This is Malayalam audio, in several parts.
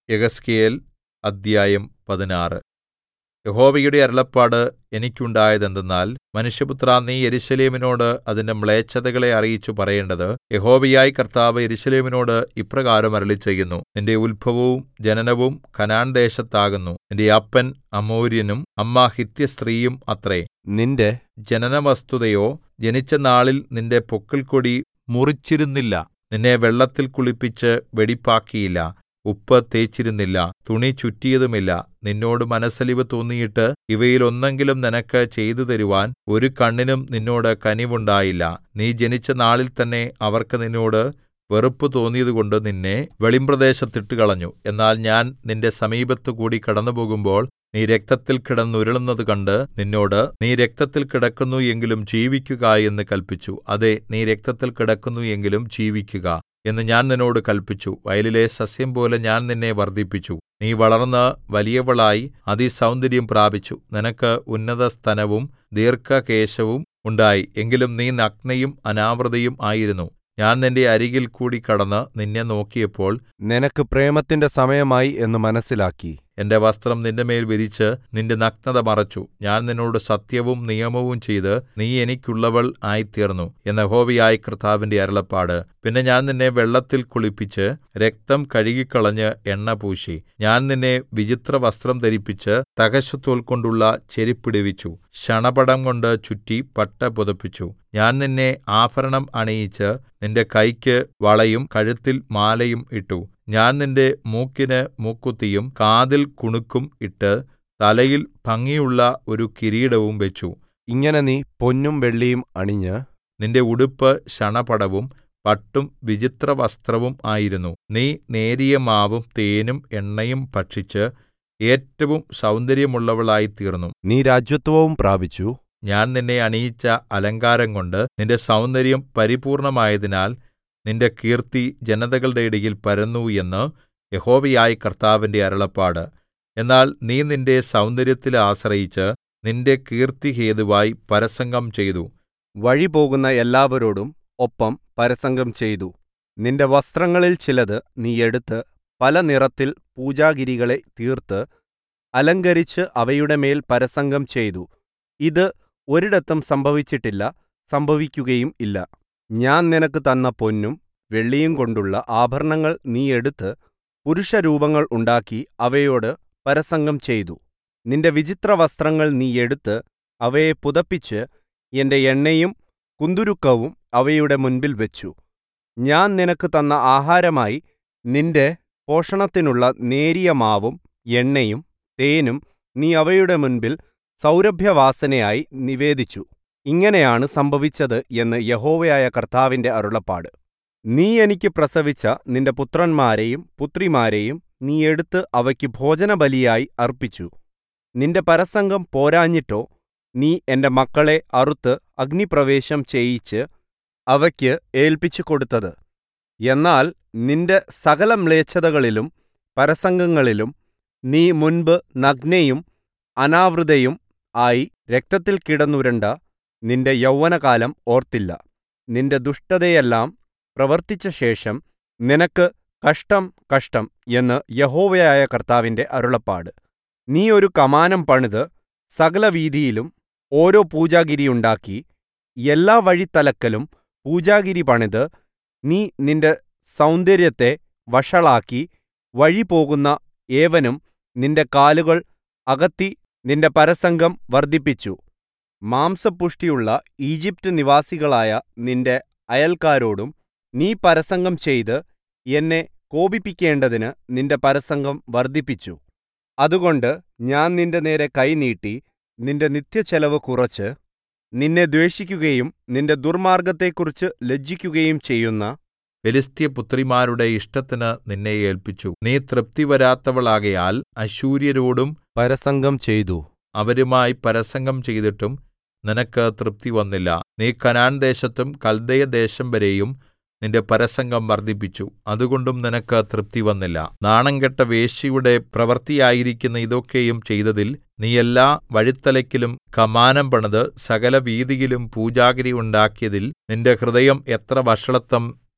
യെഹെസ്കേൽ അദ്ധ്യായം പതിനാറ് യഹോവയുടെ അരുളപ്പാട് എനിക്കുണ്ടായതെന്തെന്നാൽ മനുഷ്യപുത്രാ നീ യെരൂശലേമിനോട് അതിന്റെ മ്ലേച്ഛതകളെ അറിയിച്ചു പറയേണ്ടത് യഹോവയായ കർത്താവ് യെരൂശലേമിനോട് ഇപ്രകാരം അരുളിച്ചെയ്യുന്നു നിന്റെ ഉത്ഭവവും ജനനവും കനാൻദേശത്താകുന്നു നിന്റെ അപ്പൻ അമോര്യനും അമ്മ ഹിത്യസ്ത്രീയും അത്രേ നിന്റെ ജനനവസ്തുതയോ ജനിച്ച നാളിൽ നിന്റെ പൊക്കിൾക്കൊടി മുറിച്ചിരുന്നില്ല നിന്നെ വെള്ളത്തിൽ കുളിപ്പിച്ച് വെടിപ്പാക്കിയില്ല ഉപ്പ് തേച്ചിരുന്നില്ല തുണി ചുറ്റിയതുമില്ല നിന്നോട് മനസ്സലിവ് തോന്നിയിട്ട് ഇവയിൽ ഒന്നെങ്കിലും നിനക്ക് ചെയ്തുതരുവാൻ ഒരു കണ്ണിനും നിന്നോട് കനിവുണ്ടായില്ല നീ ജനിച്ച നാളിൽ തന്നെ അവർക്ക് നിന്നോട് വെറുപ്പ് തോന്നിയതുകൊണ്ട് നിന്നെ വെളിമ്പ്രദേശത്തിട്ടുകളഞ്ഞു എന്നാൽ ഞാൻ നിന്റെ സമീപത്തുകൂടി കടന്നുപോകുമ്പോൾ നീ രക്തത്തിൽ കിടന്നുരുളുന്നത് കണ്ട് നിന്നോട് നീ രക്തത്തിൽ കിടക്കുന്നു എങ്കിലും ജീവിക്കുക എന്ന് കല്പിച്ചു അതെ നീ രക്തത്തിൽ കിടക്കുന്നു എങ്കിലും ജീവിക്കുക എന്ന് ഞാൻ നിന്നോട് കല്പിച്ചു വയലിലെ സസ്യംപോലെ ഞാൻ നിന്നെ വർദ്ധിപ്പിച്ചു നീ വളർന്ന് വലിയവളായി അതിസൗന്ദര്യം പ്രാപിച്ചു നിനക്ക് ഉന്നതസ്തനവും ദീർഘകേശവും ഉണ്ടായി എങ്കിലും നീ നഗ്നയും അനാവൃതയും ആയിരുന്നു ഞാൻ നിന്റെ അരികിൽ കൂടി കടന്ന് നിന്നെ നോക്കിയപ്പോൾ നിനക്ക് പ്രേമത്തിന്റെ സമയമായി എന്ന് മനസ്സിലാക്കി എന്റെ വസ്ത്രം നിന്റെമേൽ വിരിച്ച് നിന്റെ നഗ്നത മറച്ചു ഞാൻ നിന്നോട് സത്യവും നിയമവും ചെയ്ത് നീ എനിക്കുള്ളവൾ ആയിത്തീർന്നു എന്ന് യഹോവയായ കർത്താവിന്റെ അരുളപ്പാട് പിന്നെ ഞാൻ നിന്നെ വെള്ളത്തിൽ കുളിപ്പിച്ച് രക്തം കഴുകിക്കളഞ്ഞ് എണ്ണ പൂശി ഞാൻ നിന്നെ വിചിത്ര വസ്ത്രം ധരിപ്പിച്ച് തകശുതോൽ കൊണ്ടുള്ള ചെരിപ്പിടുവിച്ചു ശണപടം കൊണ്ട് ചുറ്റി പട്ട പുതപ്പിച്ചു ഞാൻ നിന്നെ ആഭരണം അണിയിച്ച് നിന്റെ കൈക്ക് വളയും കഴുത്തിൽ മാലയും ഇട്ടു ഞാൻ നിന്റെ മൂക്കിന് മൂക്കുത്തിയും കാതിൽ കുണുക്കും ഇട്ട് തലയിൽ ഭംഗിയുള്ള ഒരു കിരീടവും വെച്ചു ഇങ്ങനെ നീ പൊന്നും വെള്ളിയും അണിഞ്ഞ് നിന്റെ ഉടുപ്പ് ശണപടവും പട്ടും വിചിത്രവസ്ത്രവും ആയിരുന്നു നീ നേരിയ മാവും തേനും എണ്ണയും ഭക്ഷിച്ച് ഏറ്റവും സൗന്ദര്യമുള്ളവളായിത്തീർന്നു നീ രാജ്യത്വവും പ്രാപിച്ചു ഞാൻ നിന്നെ അണിയിച്ച അലങ്കാരം കൊണ്ട് നിന്റെ സൗന്ദര്യം പരിപൂർണമായതിനാൽ നിന്റെ കീർത്തി ജനതകളുടെ ഇടയിൽ പരന്നു എന്ന് യഹോവയായ കർത്താവിന്റെ അരുളപ്പാട് എന്നാൽ നീ നിന്റെ സൗന്ദര്യത്തിൽ ആശ്രയിച്ച് നിന്റെ കീർത്തി ഹേതുവായി പരസംഗം ചെയ്തു വഴി പോകുന്ന എല്ലാവരോടും ഒപ്പം പരസംഗം ചെയ്തു നിന്റെ വസ്ത്രങ്ങളിൽ ചിലത് നീ എടുത്ത് പല നിറത്തിൽ പൂജാഗിരികളെ തീർത്ത് അലങ്കരിച്ച് അവയുടെ മേൽ പരസംഗം ചെയ്തു ഇത് ഒരിടത്തും സംഭവിച്ചിട്ടില്ല സംഭവിക്കുകയും ഇല്ല ഞാൻ നിനക്ക് തന്ന പൊന്നും വെള്ളിയും കൊണ്ടുള്ള ആഭരണങ്ങൾ നീ എടുത്ത് പുരുഷരൂപങ്ങൾ ഉണ്ടാക്കി അവയോട് പരസംഗം ചെയ്തു നിന്റെ വിചിത്ര വസ്ത്രങ്ങൾ നീ എടുത്ത് അവയെ പുതപ്പിച്ച് എന്റെ എണ്ണയും കുന്തുരുക്കവും അവയുടെ മുൻപിൽ വെച്ചു ഞാൻ നിനക്ക് തന്ന ആഹാരമായി നിന്റെ പോഷണത്തിനുള്ള നേരിയ മാവും എണ്ണയും തേനും നീ അവയുടെ മുൻപിൽ സൗരഭ്യവാസനയായി നിവേദിച്ചു ഇങ്ങനെയാണ് സംഭവിച്ചത് എന്ന് യഹോവയായ കർത്താവിന്റെ അരുളപ്പാട് നീ എനിക്ക് പ്രസവിച്ച നിന്റെ പുത്രന്മാരെയും പുത്രിമാരെയും നീ എടുത്ത് അവയ്ക്ക് ഭോജനബലിയായി അർപ്പിച്ചു നിന്റെ പരസംഗം പോരാഞ്ഞിട്ടോ നീ എന്റെ മക്കളെ അറുത്ത് അഗ്നിപ്രവേശം ചെയ്യിച്ച് അവയ്ക്ക് ഏൽപ്പിച്ചു കൊടുത്തത് എന്നാൽ നിന്റെ സകല മ്ലേച്ഛതകളിലും പരസംഗങ്ങളിലും നീ മുൻപ് നഗ്നയും അനാവൃതയും ആയി രക്തത്തിൽ കിടന്നുരുണ്ട നിന്റെ യൗവനകാലം ഓർത്തില്ല നിന്റെ ദുഷ്ടതയെല്ലാം പ്രവർത്തിച്ച ശേഷം നിനക്ക് കഷ്ടം കഷ്ടം എന്ന് യഹോവയായ കർത്താവിന്റെ അരുളപ്പാട് നീ ഒരു കമാനം പണിത് സകല വീതിയിലും ഓരോ പൂജാഗിരിയുണ്ടാക്കി എല്ലാ വഴിത്തലക്കലും പൂജാഗിരി പണിത് നീ നിന്റെ സൗന്ദര്യത്തെ വഷളാക്കി വഴി പോകുന്ന ഏവനും നിന്റെ കാലുകൾ അകത്തി നിന്റെ പരസംഗം വർദ്ധിപ്പിച്ചു മാംസപുഷ്ടിയുള്ള ഈജിപ്റ്റ് നിവാസികളായ നിന്റെ അയൽക്കാരോടും നീ പരസംഗം ചെയ്ത് എന്നെ കോപിപ്പിക്കേണ്ടതിന് നിന്റെ പരസംഗം വർദ്ധിപ്പിച്ചു അതുകൊണ്ട് ഞാൻ നിന്റെ നേരെ കൈ നീട്ടി നിന്റെ നിത്യച്ചെലവ് കുറച്ച് നിന്നെ ദ്വേഷിക്കുകയും നിന്റെ ദുർമാർഗത്തെക്കുറിച്ച് ലജ്ജിക്കുകയും ചെയ്യുന്ന ഫെലിസ്ത്യപുത്രിമാരുടെ ഇഷ്ടത്തിന് നിന്നെ ഏൽപ്പിച്ചു നീ തൃപ്തി വരാത്തവളാകയാൽ അശൂര്യരോടും പരസംഗം ചെയ്തു അവരുമായി പരസംഗം ചെയ്തിട്ടും നിനക്ക് തൃപ്തി വന്നില്ല നീ കനാൻ ദേശത്തും കൽദയദേശം വരെയും നിന്റെ പരസംഗം വർദ്ധിപ്പിച്ചു അതുകൊണ്ടും നിനക്ക് തൃപ്തി വന്നില്ല നാണംകെട്ട വേശ്യയുടെ പ്രവൃത്തിയായിരിക്കുന്ന ഇതൊക്കെയും ചെയ്തതിൽ നീ എല്ലാ വഴിത്തലയ്ക്കിലും കമാനം പണിത് സകല വീതിയിലും പൂജാഗിരി ഉണ്ടാക്കിയതിൽ നിന്റെ ഹൃദയം എത്ര വഷളത്വം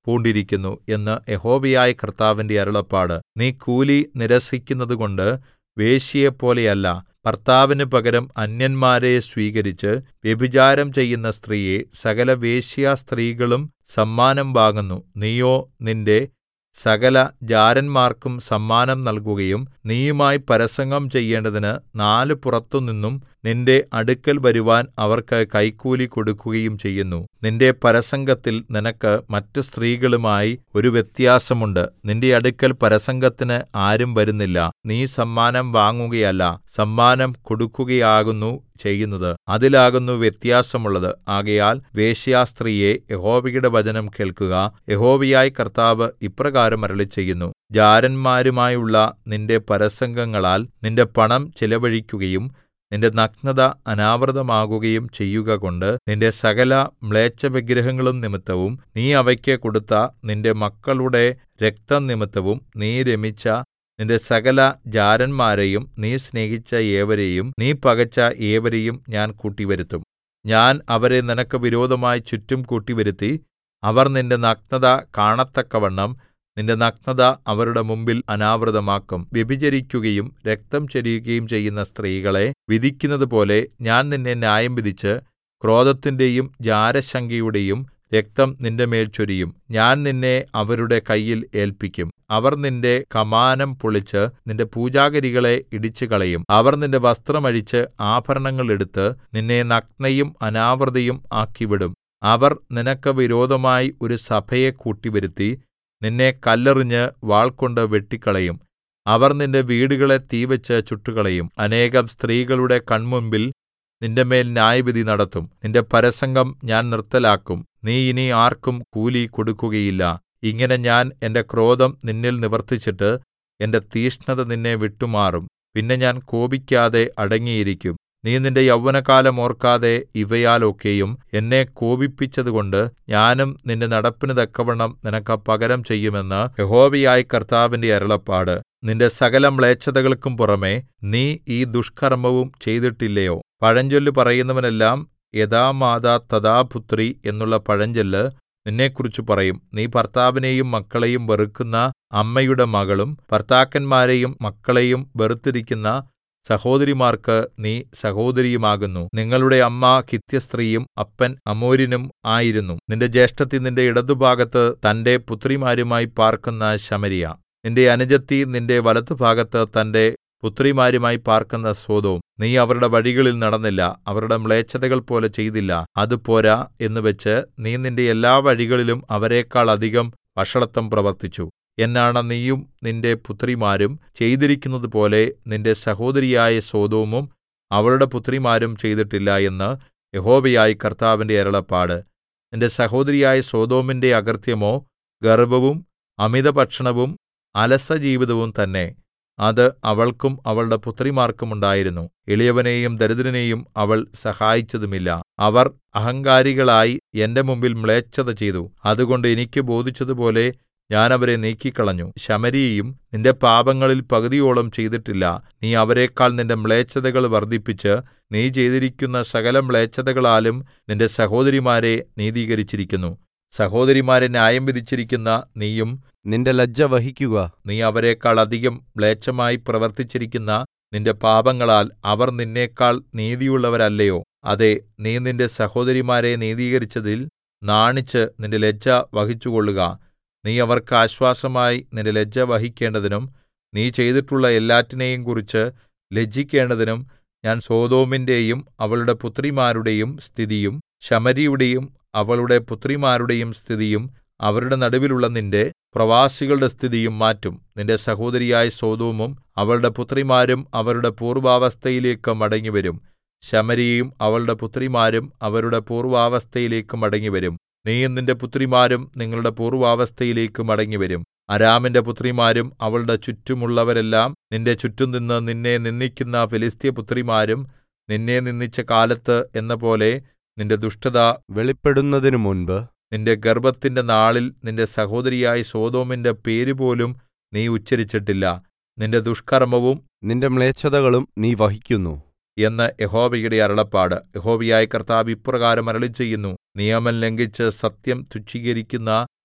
പൂണ്ടിരിക്കുന്നു എന്ന് യഹോവയായ കർത്താവിന്റെ അരുളപ്പാട് നീ കൂലി നിരസിക്കുന്നതുകൊണ്ട് വേശ്യയെപ്പോലെയല്ല ഭർത്താവിന് പകരം അന്യന്മാരെ സ്വീകരിച്ച് വ്യഭിചാരം ചെയ്യുന്ന സ്ത്രീയെ സകല വേശ്യാസ്ത്രീകളും സമ്മാനം വാങ്ങുന്നു നീയോ നിന്റെ സകല ജാരന്മാർക്കും സമ്മാനം നൽകുകയും നീയുമായി പരസംഗം ചെയ്യേണ്ടതിന് നാല് പുറത്തുനിന്നും നിന്റെ അടുക്കൽ വരുവാൻ അവർക്ക് കൈക്കൂലി കൊടുക്കുകയും ചെയ്യുന്നു നിന്റെ പരസംഗത്തിൽ നിനക്ക് മറ്റു സ്ത്രീകളുമായി ഒരു വ്യത്യാസമുണ്ട് നിന്റെ അടുക്കൽ പരസംഗത്തിന് ആരും വരുന്നില്ല നീ സമ്മാനം വാങ്ങുകയല്ല സമ്മാനം കൊടുക്കുകയാകുന്നു ചെയ്യുന്നത് അതിലാകുന്നു വ്യത്യാസമുള്ളത് ആകയാൽ വേശ്യാസ്ത്രീയെ യഹോവയുടെ വചനം കേൾക്കുക യഹോവയായ കർത്താവ് ഇപ്രകാരം അരുളിച്ചെയ്യുന്നു ജാരന്മാരുമായുള്ള നിന്റെ പരസംഗങ്ങളാൽ നിന്റെ പണം ചെലവഴിക്കുകയും നിന്റെ നഗ്നത അനാവൃതമാകുകയും ചെയ്യുകകൊണ്ട് നിന്റെ സകല മ്ലേച്ഛവിഗ്രഹങ്ങളും നിമിത്തവും നീ അവയ്ക്ക് കൊടുത്ത നിന്റെ മക്കളുടെ രക്തം നിമിത്തവും നീ രമിച്ച നിന്റെ സകല ജാരന്മാരെയും നീ സ്നേഹിച്ച ഏവരെയും നീ പകച്ച ഏവരെയും ഞാൻ കൂട്ടിവരുത്തും ഞാൻ അവരെ നിനക്ക് വിരോധമായി ചുറ്റും കൂട്ടിവരുത്തി അവർ നിന്റെ നഗ്നത കാണത്തക്കവണ്ണം നിന്റെ നഗ്നത അവരുടെ മുമ്പിൽ അനാവൃതമാക്കും വ്യഭിചരിക്കുകയും രക്തം ചൊരിയുകയും ചെയ്യുന്ന സ്ത്രീകളെ വിധിക്കുന്നതുപോലെ ഞാൻ നിന്നെ ന്യായം വിധിച്ച് ക്രോധത്തിന്റെയും ജാരശങ്കയുടെയും രക്തം നിന്റെമേൽ ചൊരിയും ഞാൻ നിന്നെ അവരുടെ കയ്യിൽ ഏല്പിക്കും അവർ നിന്റെ കമാനം പൊളിച്ച് നിന്റെ പൂജാഗിരികളെ ഇടിച്ചുകളയും അവർ നിന്റെ വസ്ത്രം അഴിച്ച് ആഭരണങ്ങൾ എടുത്ത് നിന്നെ നഗ്നയും അനാവൃതയും ആക്കിവിടും അവർ നിനക്ക് വിരോധമായി ഒരു സഭയെ കൂട്ടിവരുത്തി നിന്നെ കല്ലെറിഞ്ഞ് വാൾകൊണ്ട് വെട്ടിക്കളയും അവർ നിന്റെ വീടുകളെ തീവെച്ച് ചുട്ടുകളയും അനേകം സ്ത്രീകളുടെ കൺമുമ്പിൽ നിന്റെമേൽ ന്യായവിധി നടത്തും നിന്റെ പരസംഗം ഞാൻ നിർത്തലാക്കും നീ ഇനി ആർക്കും കൂലി കൊടുക്കുകയില്ല ഇങ്ങനെ ഞാൻ എന്റെ ക്രോധം നിന്നിൽ നിവർത്തിച്ചിട്ട് എന്റെ തീക്ഷ്ണത നിന്നെ വിട്ടുമാറും പിന്നെ ഞാൻ കോപിക്കാതെ അടങ്ങിയിരിക്കും നീ നിന്റെ യൗവനകാലം ഓർക്കാതെ ഇവയാലൊക്കെയും എന്നെ കോപിപ്പിച്ചതുകൊണ്ട് ഞാനും നിന്റെ നടപ്പിന് തക്കവണ്ണം നിനക്ക് പകരം ചെയ്യുമെന്ന് യഹോവയായ കർത്താവിന്റെ അരുളപ്പാട് നിന്റെ സകല മ്ലേച്ഛതകൾക്കും പുറമെ നീ ഈ ദുഷ്കർമ്മവും ചെയ്തിട്ടില്ലയോ പഴഞ്ചൊല്ല് പറയുന്നവനെല്ലാം യഥാ മാതാ തഥാ പുത്രി എന്നുള്ള പഴഞ്ചൊല്ല് നിന്നെക്കുറിച്ച് പറയും നീ ഭർത്താവിനെയും മക്കളെയും വെറുക്കുന്ന അമ്മയുടെ മകളും ഭർത്താക്കന്മാരെയും മക്കളെയും വെറുത്തിരിക്കുന്ന സഹോദരിമാർക്ക് നീ സഹോദരിയുമാകുന്നു നിങ്ങളുടെ അമ്മ ഹിത്യസ്ത്രീയും അപ്പൻ അമോര്യനും ആയിരുന്നു നിന്റെ ജ്യേഷ്ഠത്തി നിന്റെ ഇടതുഭാഗത്ത് തന്റെ പുത്രിമാരുമായി പാർക്കുന്ന ശമര്യ നിന്റെ അനുജത്തി നിന്റെ വലത്തുഭാഗത്ത് തന്റെ പുത്രിമാരുമായി പാർക്കുന്ന സൊദോം നീ അവരുടെ വഴികളിൽ നടന്നില്ല അവരുടെ മ്ലേച്ഛതകൾ പോലെ ചെയ്തില്ല അത് പോരാ എന്നുവെച്ച് നീ നിന്റെ എല്ലാ വഴികളിലും അവരെക്കാൾ അധികം വഷളത്വം പ്രവർത്തിച്ചു എന്നാണ നീയും നിന്റെ പുത്രിമാരും ചെയ്തിരിക്കുന്നതുപോലെ നിന്റെ സഹോദരിയായ സൊദോമും അവളുടെ പുത്രിമാരും ചെയ്തിട്ടില്ല എന്ന് യഹോവയായ കർത്താവിന്റെ അരുളപ്പാട് നിന്റെ സഹോദരിയായ സൊദോമിന്റെ അകൃത്യമോ ഗർവ്വവും അമിതഭക്ഷണവും അലസജീവിതവും തന്നെ അത് അവൾക്കും അവളുടെ പുത്രിമാർക്കും ഉണ്ടായിരുന്നു എളിയവനെയും ദരിദ്രനെയും അവൾ സഹായിച്ചതുമില്ല അവർ അഹങ്കാരികളായി എന്റെ മുമ്പിൽ മ്ലേച്ഛത ചെയ്തു അതുകൊണ്ട് എനിക്ക് ബോധിച്ചതുപോലെ ഞാൻ അവരെ നീക്കിക്കളഞ്ഞു ശമര്യയും നിന്റെ പാപങ്ങളിൽ പകുതിയോളം ചെയ്തിട്ടില്ല നീ അവരെക്കാൾ നിന്റെ മ്ലേച്ഛതകൾ വർദ്ധിപ്പിച്ച് നീ ചെയ്തിരിക്കുന്ന സകല മ്ലേച്ഛതകളാലും നിന്റെ സഹോദരിമാരെ നീതീകരിച്ചിരിക്കുന്നു സഹോദരിമാരെ ന്യായം വിധിച്ചിരിക്കുന്ന നീയും നിന്റെ ലജ്ജ വഹിക്കുക നീ അവരെക്കാൾ അധികം മ്ലേച്ഛമായി പ്രവർത്തിച്ചിരിക്കുന്ന നിന്റെ പാപങ്ങളാൽ അവർ നിന്നേക്കാൾ നീതിയുള്ളവരല്ലയോ അതെ നീ നിന്റെ സഹോദരിമാരെ നീതീകരിച്ചതിൽ നാണിച്ച് നിന്റെ ലജ്ജ വഹിച്ചുകൊള്ളുക നീ അവർക്ക് ആശ്വാസമായി നിന്റെ ലജ്ജ വഹിക്കേണ്ടതിനും നീ ചെയ്തിട്ടുള്ള എല്ലാറ്റിനെയും കുറിച്ച് ലജ്ജിക്കേണ്ടതിനും ഞാൻ സൊദോമിന്റെയും അവളുടെ പുത്രിമാരുടെയും സ്ഥിതിയും ശമര്യയുടെയും അവളുടെ പുത്രിമാരുടെയും സ്ഥിതിയും അവരുടെ നടുവിലുള്ള നിന്റെ പ്രവാസികളുടെ സ്ഥിതിയും മാറ്റും നിന്റെ സഹോദരിയായ സൊദോമും അവളുടെ പുത്രിമാരും അവരുടെ പൂർവ്വാവസ്ഥയിലേക്ക് മടങ്ങിവരും ശമര്യയും അവളുടെ പുത്രിമാരും അവരുടെ പൂർവ്വാവസ്ഥയിലേക്ക് മടങ്ങിവരും നീയും നിന്റെ പുത്രിമാരും നിങ്ങളുടെ പൂർവ്വാവസ്ഥയിലേക്ക് മടങ്ങിവരും അരാമിന്റെ പുത്രിമാരും അവളുടെ ചുറ്റുമുള്ളവരെല്ലാം നിന്റെ ചുറ്റും നിന്ന് നിന്നെ നിന്ദിക്കുന്ന ഫെലിസ്ത്യ പുത്രിമാരും നിന്നെ നിന്ദിച്ച കാലത്ത് എന്നപോലെ നിന്റെ ദുഷ്ടത വെളിപ്പെടുന്നതിനു മുൻപ് നിന്റെ ഗർഭത്തിന്റെ നാളിൽ നിന്റെ സഹോദരിയായ സൊദോമിന്റെ പേരുപോലും നീ ഉച്ചരിച്ചിട്ടില്ല നിന്റെ ദുഷ്കർമ്മവും നിന്റെ മ്ലേച്ഛതകളും നീ വഹിക്കുന്നു എന്ന് യഹോവയുടെ അരുളപ്പാട് യഹോവയായ കർത്താവ് ഇപ്രകാരം അരുളിച്ചെയ്യുന്നു നിയമം ലംഘിച്ച് സത്യം തുച്ഛീകരിക്കുന്ന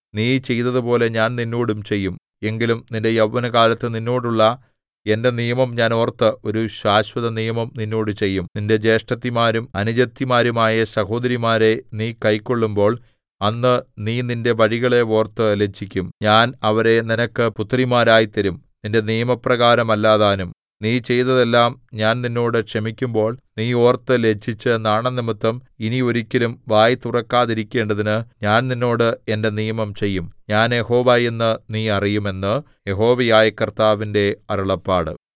നീ ചെയ്തതുപോലെ ഞാൻ നിന്നോടും ചെയ്യും എങ്കിലും നിന്റെ യൗവനകാലത്ത് നിന്നോടുള്ള എന്റെ നിയമം ഞാൻ ഓർത്ത് ഒരു ശാശ്വതനിയമം നിന്നോട് ചെയ്യും നിന്റെ ജ്യേഷ്ഠത്തിമാരും അനുജത്തിമാരുമായ സഹോദരിമാരെ നീ കൈക്കൊള്ളുമ്പോൾ അന്ന് നീ നിന്റെ വഴികളെ ഓർത്ത് ലജ്ജിക്കും ഞാൻ അവരെ നിനക്ക് പുത്രിമാരായി തരും നിന്റെ നിയമപ്രകാരമല്ലാതാനും നീ ചെയ്തതെല്ലാം ഞാൻ നിന്നോട് ക്ഷമിക്കുമ്പോൾ നീ ഓർത്ത് ലജ്ജിച്ച് നാണംനിമിത്തം ഇനി ഒരിക്കലും വായ് തുറക്കാതിരിക്കേണ്ടതിന് ഞാൻ നിന്നോട് എന്റെ നിയമം ചെയ്യും ഞാൻ യഹോവ എന്ന് നീ അറിയും എന്ന് യഹോവയായ കർത്താവിന്റെ അരുളപ്പാട്